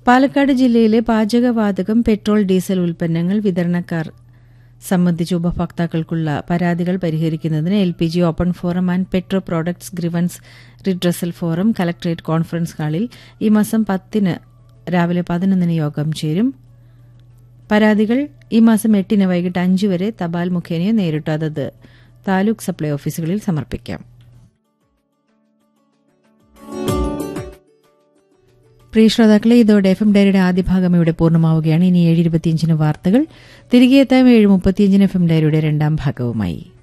പാലക്കാട് ജില്ലയിലെ പാചകവാതകം petrol diesel ഉൽപ്പന്നങ്ങൾ വിതരണക്കാർ സംബന്ധിച്ച് ഉപഭോക്താക്കൾക്കുള്ള പരാതികൾ പരിഹരിക്കുന്നതിന് L P G open forum and petro products grievance redressal forum collectorate conference ഹാളിൽ ഈ മാസം പത്തിന് രാവിലെ പതിനൊന്നിന് യോഗം ചേരും പരാതികൾ ഈ മാസം എട്ടിന് വൈകിട്ട് അഞ്ച് വരെ തപാൽ മുഖേനയോ നേരിട്ടോ അതത് താലൂക്ക് സപ്ലൈ ഓഫീസുകളിൽ സമർപ്പിക്കാം പ്രിയ ശ്രോതാക്കളെ ഇതോടെ എഫ് എം ഡയറിയുടെ ആദ്യ ഭാഗം ഇവിടെ പൂർണ്ണമാവുകയാണ് ഇനി ഏഴ് ഇരുപത്തിയഞ്ചിന് വാർത്തകൾ തിരികെ എത്താം ഏഴ് മുപ്പത്തിയഞ്ചിന് എഫ് എം ഡയറിയുടെ രണ്ടാം ഭാഗവുമായി